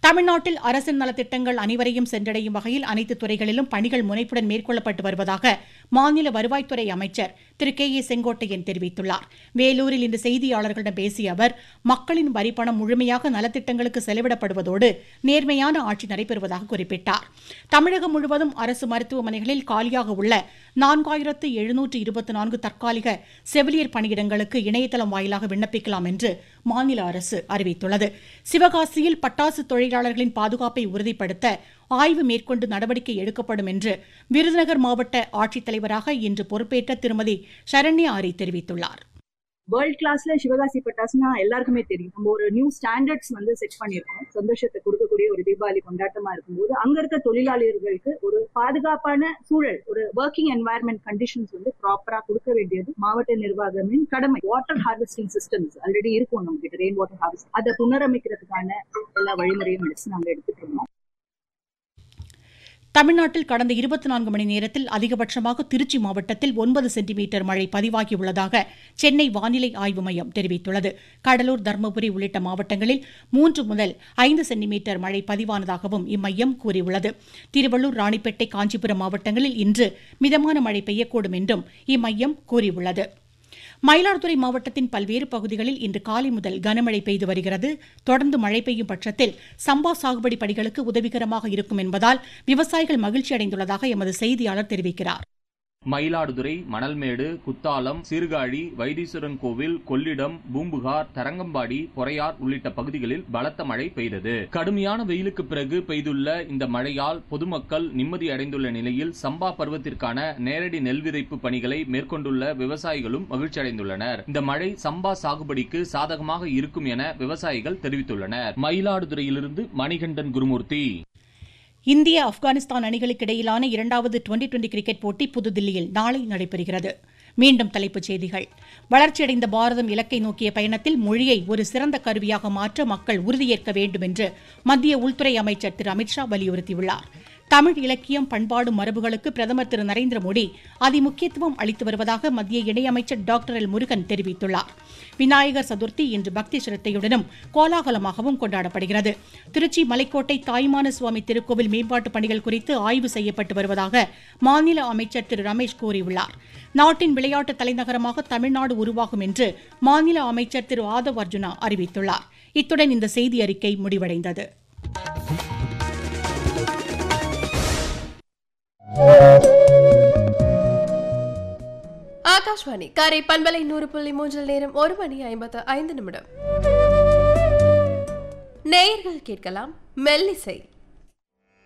தமிழ்நாட்டில் அரசின் நலத்திட்டங்கள் அனைவரையும் சென்றடையும் வகையில் அனைத்து துறைகளிலும் பணிகள் முனைப்புடன் மேற்கொள்ளப்பட்டு வருவதாக மாநில வருவாய்த்துறை அமைச்சர் திரு கே ஏ செங்கோட்டையன் தெரிவித்துள்ளார் வேலூரில் இன்று செய்தியாளர்களிடம் பேசிய அவர் மக்களின் வரிப்பணம் முழுமையாக நலத்திட்டங்களுக்கு செலவிடப்படுவதோடு நேர்மையான ஆட்சி நடைபெறுவதாக குறிப்பிட்டார் தமிழகம் முழுவதும் அரசு மருத்துவமனைகளில் காலியாக உள்ள நான்காயிரத்து எழுநூற்று இருபத்தி நான்கு தற்காலிக செவிலியர் பணியிடங்களுக்கு இணையதளம் வாயிலாக விண்ணப்பிக்கலாம் என்று மாநில அரசு அறிவித்துள்ளது சிவகாசியில் பட்டாசு தொழிலாளர்களின் பாதுகாப்பை உறுதிப்படுத்த ஆய்வு மேற்கொண்டு நடவடிக்கை எடுக்கப்படும் என்று விருதுநகர் மாவட்ட ஆட்சித்தலைவராக இன்று பொறுப்பேற்ற திருமதி சரண்யா ஆரி தெரிவித்துள்ளார் வேர்ல்ட் கிளாஸ்ல சிவகாசி பட்டாசுனா எல்லாருக்குமே தெரியும் நம்ம ஒரு நியூ ஸ்டாண்டர்ட்ஸ் வந்து செட் பண்ணியிருக்கோம் சந்தோஷத்தை கொடுக்கக்கூடிய ஒரு தீபாவளி கொண்டாட்டமா இருக்கும்போது அங்க இருக்க தொழிலாளர்களுக்கு ஒரு பாதுகாப்பான சூழல் ஒரு ஒர்க்கிங் என்வாயர்மெண்ட் கண்டிஷன்ஸ் வந்து ப்ராப்பரா கொடுக்க வேண்டியது மாவட்ட நிர்வாகமின் கடமை வாட்டர் ஹார்வெஸ்டிங் சிஸ்டம்ஸ் ஆல்ரெடி இருக்கும் நம்ம கிட்ட ரெயின் வாட்டர் ஹார்வெஸ்ட் அதை புனரமைக்கிறதுக்கான எல்லா வழிமுறையும் எடுத்து நாங்க எடுத்துட்டு இருக்கோம் தமிழ்நாட்டில் கடந்த இருபத்தி நான்கு மணி நேரத்தில் அதிகபட்சமாக திருச்சி மாவட்டத்தில் ஒன்பது சென்டிமீட்டர் மழை பதிவாகியுள்ளதாக சென்னை வானிலை ஆய்வு மையம் தெரிவித்துள்ளது கடலூர் தருமபுரி உள்ளிட்ட மாவட்டங்களில் மூன்று முதல் ஐந்து சென்டிமீட்டர் மழை பதிவானதாகவும் இம்மையம் கூறியுள்ளது திருவள்ளூர் ராணிப்பேட்டை காஞ்சிபுரம் மாவட்டங்களில் இன்று மிதமான மழை பெய்யக்கூடும் என்றும் இம்மையம் கூறியுள்ளது மயிலாடுதுறை மாவட்டத்தின் பல்வேறு பகுதிகளில் இன்று காலை முதல் கனமழை பெய்து வருகிறது தொடர்ந்து மழை பெய்யும் பட்சத்தில் சம்பா சாகுபடி பணிகளுக்கு உதவிகரமாக இருக்கும் என்பதால் விவசாயிகள் மகிழ்ச்சி அடைந்துள்ளதாக எமது செய்தியாளர் தெரிவிக்கிறார் மயிலாடுதுறை மணல்மேடு குத்தாலம் சீர்காழி வைத்தீஸ்வரன் கோவில் கொள்ளிடம் பூம்புகார் தரங்கம்பாடி பொறையார் உள்ளிட்ட பகுதிகளில் பலத்த மழை பெய்தது கடுமையான வெயிலுக்கு பிறகு பெய்துள்ள இந்த மழையால் பொதுமக்கள் நிம்மதி அடைந்துள்ள நிலையில் சம்பா பருவத்திற்கான நேரடி நெல் விதைப்பு பணிகளை மேற்கொண்டுள்ள விவசாயிகளும் மகிழ்ச்சி அடைந்துள்ளனர் இந்த மழை சம்பா சாகுபடிக்கு சாதகமாக இருக்கும் என விவசாயிகள் தெரிவித்துள்ளனர் மயிலாடுதுறையிலிருந்து மணிகண்டன் குருமூர்த்தி இந்திய ஆப்கானிஸ்தான் அணிகளுக்கு இடையிலான இரண்டாவது டுவெண்டி டுவெண்டி கிரிக்கெட் போட்டி புதுதில்லியில் நாளை நடைபெறுகிறது மீண்டும் தலைப்புச் செய்திகள் வளர்ச்சியடைந்த பாரதம் இலக்கை நோக்கிய பயணத்தில் மொழியை ஒரு சிறந்த கருவியாக மாற்ற மக்கள் உறுதியேற்க வேண்டும் என்று மத்திய உள்துறை அமைச்சர் திரு அமித்ஷா வலியுறுத்தியுள்ளார் தமிழ் இலக்கியம் பண்பாடு மரபுகளுக்கு பிரதமர் திரு நரேந்திர மோடி அதிமுக்கியத்துவம் அளித்து வருவதாக மத்திய இணையமைச்சர் டாக்டர் எல் முருகன் தெரிவித்துள்ளார் விநாயகர் சதுர்த்தி இன்று பக்தி சிரத்தையுடனும் கோலாகலமாகவும் கொண்டாடப்படுகிறது திருச்சி மலைக்கோட்டை தாய்மான சுவாமி திருக்கோவில் மேம்பாட்டு பணிகள் குறித்து ஆய்வு செய்யப்பட்டு வருவதாக மாநில அமைச்சர் திரு ரமேஷ் கூறியுள்ளார் நாட்டின் விளையாட்டு தலைநகரமாக தமிழ்நாடு உருவாகும் என்று மாநில அமைச்சர் திரு ஆதவ் அர்ஜுனா அறிவித்துள்ளார் இத்துடன் இந்த செய்தி அறிக்கை முடிவடைந்தது ஆகாஷ்வாணி காரை பண்பலை நூறு புள்ளி மூன்றில் நேரம் ஒரு மணி ஐம்பத்து ஐந்து நிமிடம் நேயர்கள் கேட்கலாம் மெல்லிசை